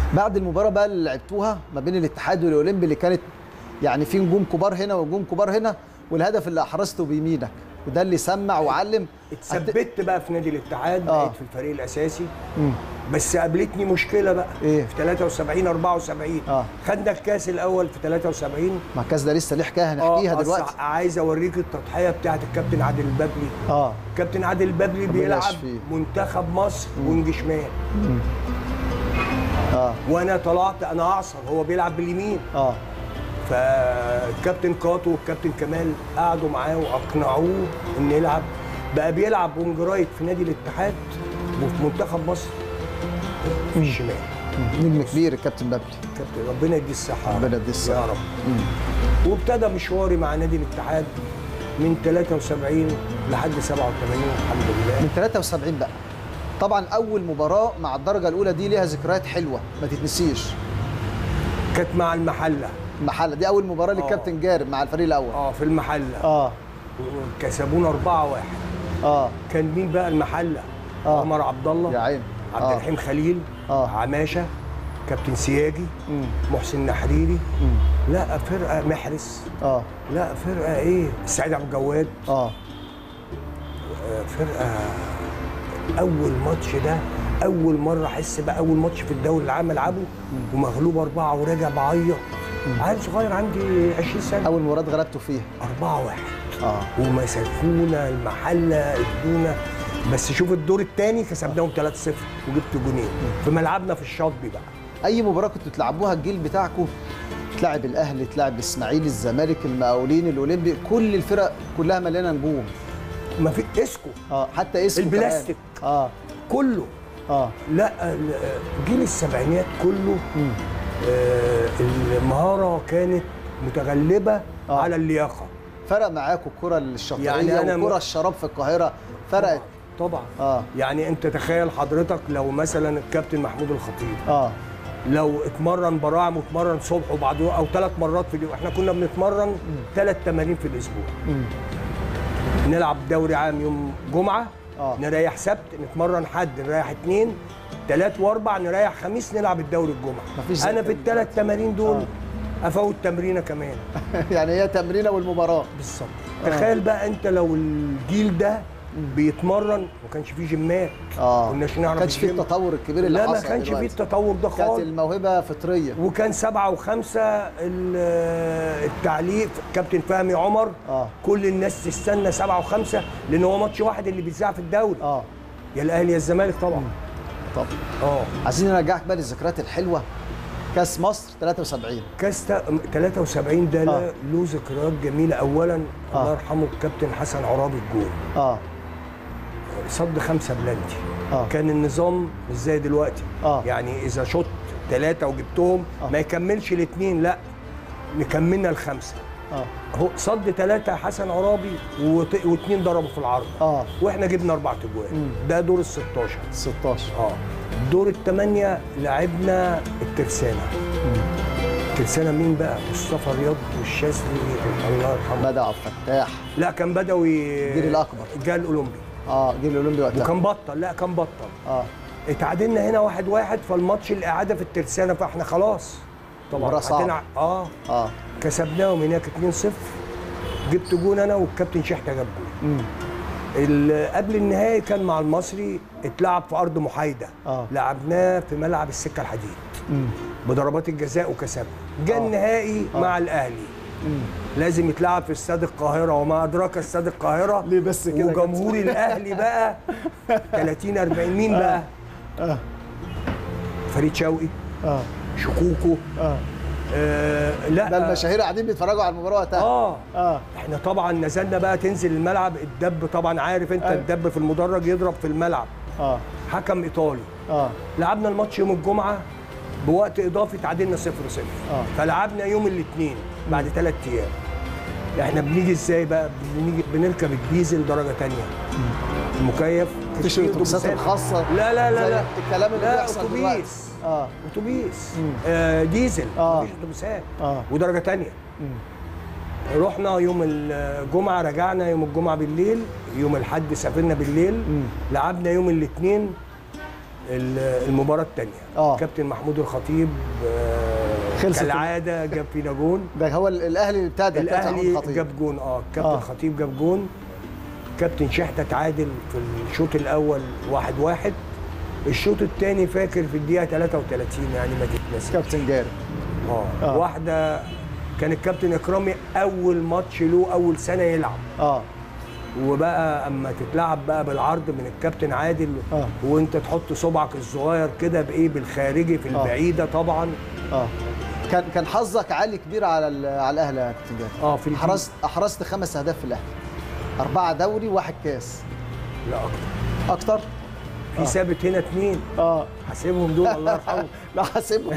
بعد المباراه بقى اللي لعبتوها ما بين الاتحاد والاولمبي اللي كانت يعني في نجوم كبار هنا ونجوم كبار هنا والهدف اللي احرزته بيمينك وده اللي سمع وعلم اتثبت بقى في نادي الاتحاد آه. بقيت في الفريق الاساسي مم. بس قابلتني مشكله بقى إيه؟ في 73 74 آه. خدنا الكاس الاول في 73 مع الكاس ده لسه ليه حكايه هنحكيها أصل دلوقتي عايز اوريك التضحيه بتاعت الكابتن عادل البابلي اه كابتن عادل البابلي ربنا بيلعب يشفيه. منتخب مصر وينج شمال اه وانا طلعت انا اعصر هو بيلعب باليمين اه فالكابتن كاتو والكابتن كمال قعدوا معاه واقنعوه انه يلعب بقى بيلعب وينج رايت في نادي الاتحاد وفي منتخب مصر في الشمال نجم كبير الكابتن بابلي كابتن ربنا يديه الصحه ربنا يديه الصحة. يا رب وابتدى مشواري مع نادي الاتحاد من 73 لحد 87 الحمد لله من 73 بقى طبعا اول مباراه مع الدرجه الاولى دي ليها ذكريات حلوه ما تتنسيش كانت مع المحله المحله دي اول مباراه آه. للكابتن جارب مع الفريق الاول اه في المحله اه كسبونا 4 1 اه كان مين بقى المحله آه. عمر عبد الله يا عيني عبد آه. الرحيم خليل آه. عماشه كابتن سياجي مم. محسن نحريري مم. لا فرقه محرس اه لا فرقه ايه سعيد عبد الجواد اه آه، فرقه اول ماتش ده اول مره احس بقى اول ماتش في الدوري العام العبه ومغلوب اربعه وراجع بعيط عيل صغير عندي 20 سنه اول مباراه اتغلبتوا فيها 4 1 اه ومسكونا المحله ادونا بس شوف الدور الثاني كسبناهم 3 0 وجبت جونين في ملعبنا في الشاطبي بقى اي مباراه كنتوا تلعبوها الجيل بتاعكم تلعب الاهلي تلعب الاسماعيلي الزمالك المقاولين الاولمبي كل الفرق كلها مليانه نجوم ما في اسكو اه حتى اسمه كمان. البلاستيك. اه كله اه لا ال- جيل السبعينات كله مم. آه، المهاره كانت متغلبه آه. على اللياقه فرق معاكم الكره الشاطئيه يعني يعني أنا م- وكره الشراب في القاهره فرقت طبعا اه يعني انت تخيل حضرتك لو مثلا الكابتن محمود الخطيب اه لو اتمرن براعم واتمرن صبح وبعد او ثلاث مرات في اليوم احنا كنا بنتمرن ثلاث تمارين في الاسبوع مم. نلعب دوري عام يوم جمعه آه. نريح سبت نتمرن حد نريح اثنين ثلاث واربع نريح خميس نلعب الدوري الجمعه مفيش زي انا في كده الثلاث تمارين دول آه. افوت تمرينه كمان يعني هي تمرينه والمباراه بالظبط تخيل بقى انت لو الجيل ده بيتمرن ما كانش فيه جيمات اه كناش ما نعرف كانش فيه الجيم. التطور الكبير اللي لا حصل ما كانش فيه دلوقتي. التطور ده كانت خالص الموهبه فطريه وكان سبعة وخمسة ال- التعليق كابتن فهمي عمر آه. كل الناس تستنى سبعة وخمسة لأن هو ماتش واحد اللي بيتذاع في الدوري اه يا الأهلي يا الزمالك طبعا طب اه عايزين نرجعك بقى للذكريات الحلوه كاس مصر 73 كاس تا- 73 ده آه. له له ذكريات جميلة أولا آه. الله يرحمه الكابتن حسن عرابي الجول اه صد خمسة بلانتي آه. كان النظام مش زي دلوقتي آه. يعني إذا شط ثلاثة وجبتهم آه. ما يكملش الاثنين لا نكملنا الخمسة اه هو صد ثلاثة حسن عرابي وت- واثنين ضربوا في العرض اه واحنا جبنا اربع تجوان ده دور ال 16 16 اه دور الثمانية لعبنا الترسانة الترسانة مين بقى؟ مصطفى رياض والشاذلي الله يرحمه بدع عبد الفتاح لا كان بدوي الجيل الأكبر. جاء الاولمبي اه جيل الاولمبي وقتها وكان بطل لا كان بطل اه اتعادلنا هنا واحد واحد فالماتش الاعاده في الترسانه فاحنا خلاص مباراة طبعا صعبة. هتنع- اه اه كسبناهم هناك 2-0 جبت جون انا والكابتن شحته جاب جون امم ال- قبل النهائي كان مع المصري اتلعب في ارض محايده آه. لعبناه في ملعب السكه الحديد امم بضربات الجزاء وكسبنا جاء آه. النهائي آه. مع الاهلي لازم يتلعب في استاد القاهره وما ادراك استاد القاهره ليه بس كده وجمهور الاهلي بقى 30 40 مين بقى اه فريد شوقي اه شكوكو اه آه لا ده المشاهير قاعدين بيتفرجوا على المباراه وقتها اه اه احنا طبعا نزلنا بقى تنزل الملعب الدب طبعا عارف انت أيوة. الدب في المدرج يضرب في الملعب اه حكم ايطالي اه لعبنا الماتش يوم الجمعه بوقت اضافي تعادلنا 0 0 آه. فلعبنا يوم الاثنين بعد ثلاث ايام احنا بنيجي ازاي بقى بنيجي بنركب الديزل درجه ثانيه المكيف مفيش في الاتوبيسات أتوبيسات. الخاصه لا لا لا زي لا الكلام اللي لا بيحصل دلوقتي اتوبيس اه اتوبيس مم. آه ديزل آه. مفيش اتوبيسات آه. ودرجه ثانيه مم. رحنا يوم الجمعه رجعنا يوم الجمعه بالليل يوم الاحد سافرنا بالليل مم. لعبنا يوم الاثنين ال- المباراه الثانيه آه. كابتن محمود الخطيب آه، خلصت كالعاده جاب فينا جون ده هو ال- الاهلي اللي ابتدى كابتن محمود الاهلي الخطيب. جاب جون اه كابتن آه. الخطيب جاب جون كابتن شحته تعادل في الشوط الاول واحد واحد الشوط الثاني فاكر في الدقيقه 33 يعني ما تتنسيش كابتن جاري اه آه. واحده كان الكابتن اكرامي اول ماتش له اول سنه يلعب اه وبقى اما تتلعب بقى بالعرض من الكابتن عادل آه. وانت تحط صبعك الصغير كده بايه بالخارجي في البعيده طبعا اه كان كان حظك عالي كبير على ال- على الاهلي يا كابتن جاري اه في الجيل. احرزت احرزت خمس اهداف في الاهلي اربعه دوري واحد كاس لا اكتر اكتر في ثابت هنا اتنين اه حاسبهم دول الله يرحمه لا حاسبهم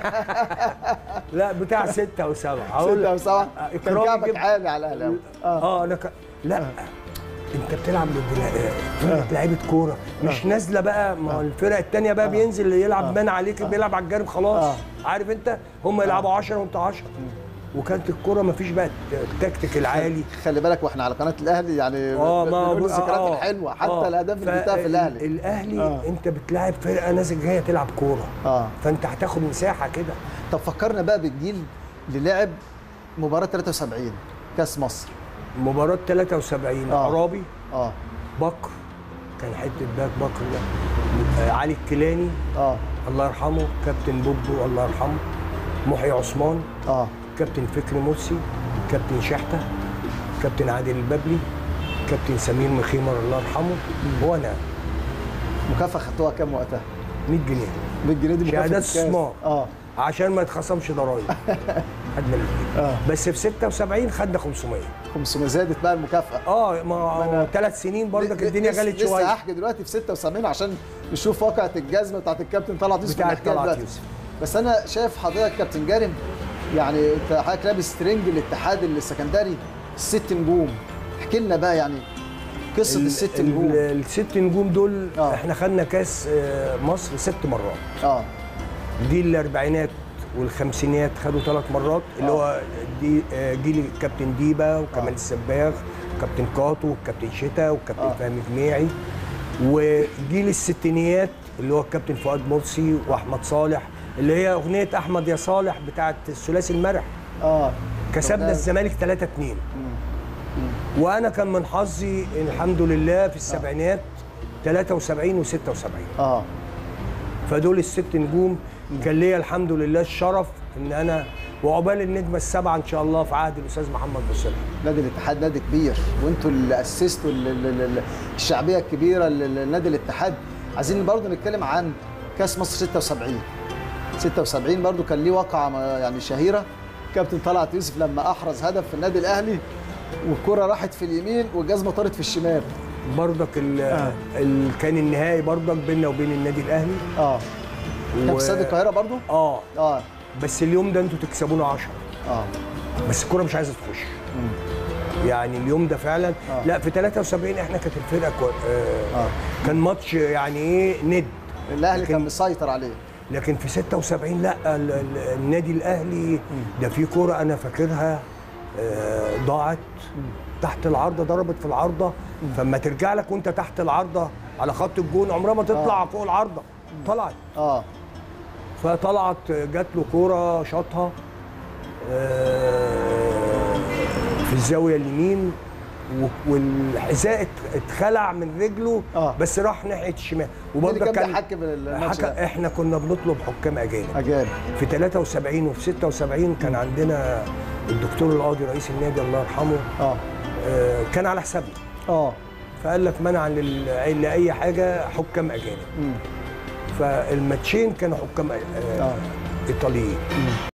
لا بتاع ستة وسبعة هقول ستة لك وسبعة آه، كان إكرامي كعبك جاب- عالي على الاهلي أوي. اه اه انا ك... لا انت بتلعب ضد لا- فرقه لعيبه كوره مش نازله بقى ما هو الفرق الثانيه بقى بينزل اللي يلعب مان عليك بيلعب على الجانب خلاص آه. عارف انت هم يلعبوا 10 وانت 10 وكانت الكوره ما فيش بقى التكتيك العالي خلي بالك واحنا على قناه الاهلي يعني اه ما بنقول هو- الذكريات آه، الحلوه حتى آه. الاهداف اللي جبتها في الاهلي الاهلي آه. انت بتلاعب فرقه نازل جايه تلعب كوره اه فانت هتاخد مساحه كده طب فكرنا بقى بالجيل اللي لعب مباراه 73 كاس مصر مباراه 73 آه. عرابي اه بكر كان حته باك بكر ده آه، علي الكيلاني اه الله يرحمه كابتن بوبو الله يرحمه محي عثمان اه كابتن فكري مرسي كابتن شحته كابتن عادل البابلي كابتن سمير مخيمر الله يرحمه وانا مكافاه خدتوها كام وقتها 100 جنيه 100 جنيه دي مكافاه شهادات الكاس. استثمار. اه عشان ما يتخصمش ضرايب خدنا 100 جنيه آه. بس في 76 خدنا 500 500 زادت بقى المكافاه اه ما ثلاث سنين برضك ل- الدنيا لسه- غلت لسه شويه هحكي دلوقتي في 76 عشان نشوف واقعه الجزمه بتاعت الكابتن طلعت يوسف بتاعت اللي حكاها طلعت دلوقتي. يوسف. بس انا شايف حضرتك كابتن جارم يعني انت حضرتك لابس ترنج الاتحاد السكندري الست نجوم احكي لنا بقى يعني قصه ال- الست ال- نجوم الست نجوم دول آه. احنا خدنا كاس آه، مصر ست مرات اه جيل الاربعينات والخمسينات خدوا ثلاث مرات اللي آه. هو دي آه، جيل الكابتن ديبا وكمال آه. السباغ وكابتن كاتو وكابتن شتا وكابتن آه. فهمي جميعي وجيل الستينيات اللي هو الكابتن فؤاد مرسي واحمد صالح اللي هي اغنيه احمد يا صالح بتاعت الثلاثي المرح اه كسبنا طب ده- الزمالك 3 2 وانا كان من حظي الحمد لله في السبعينات 73 و76 اه فدول الست نجوم كان ليا الحمد لله الشرف ان انا وعقبال النجمه السبعه ان شاء الله في عهد الاستاذ محمد بوصلح نادي الاتحاد نادي كبير وانتوا اللي اسستوا ال- ال- ال- الشعبيه الكبيره ل- لنادي الاتحاد عايزين برضو نتكلم عن كاس مصر 76 76 برضو كان ليه واقعه ما- يعني شهيره كابتن طلعت يوسف لما احرز هدف في النادي الاهلي والكره راحت في اليمين والجزمه طارت في الشمال برضك ال ال كان النهائي برضك بيننا وبين النادي الاهلي اه كان و- في استاد القاهره برضو اه اه بس اليوم ده انتوا تكسبونا 10 اه بس الكوره مش عايزه تخش يعني اليوم ده فعلا آه. لا في 73 احنا كانت الفرقه كو... آه آه. كان ماتش يعني ايه ند الاهلي لكن- كان مسيطر عليه لكن في 76 لا ال- ال- النادي الاهلي ده في كوره انا فاكرها آه، ضاعت تحت العارضه ضربت في العارضه فما ترجع لك وانت تحت العارضه على خط الجون عمرها ما تطلع فوق العارضه طلعت اه فطلعت جات له كوره شاطها آه، في الزاويه اليمين و- والحذاء ات- اتخلع من رجله آه. بس راح ناحيه الشمال مين اللي وبرضه كان كان بيحكم الماتش حكى ده؟ احنا كنا بنطلب حكام اجانب اجانب في 73 وفي 76 كان عندنا الدكتور القاضي رئيس النادي الله يرحمه اه آه، كان على حسابنا اه فقال لك منعا لل- لاي حاجه حكام اجانب مم. فالماتشين كانوا حكام آه، آه. ايطاليين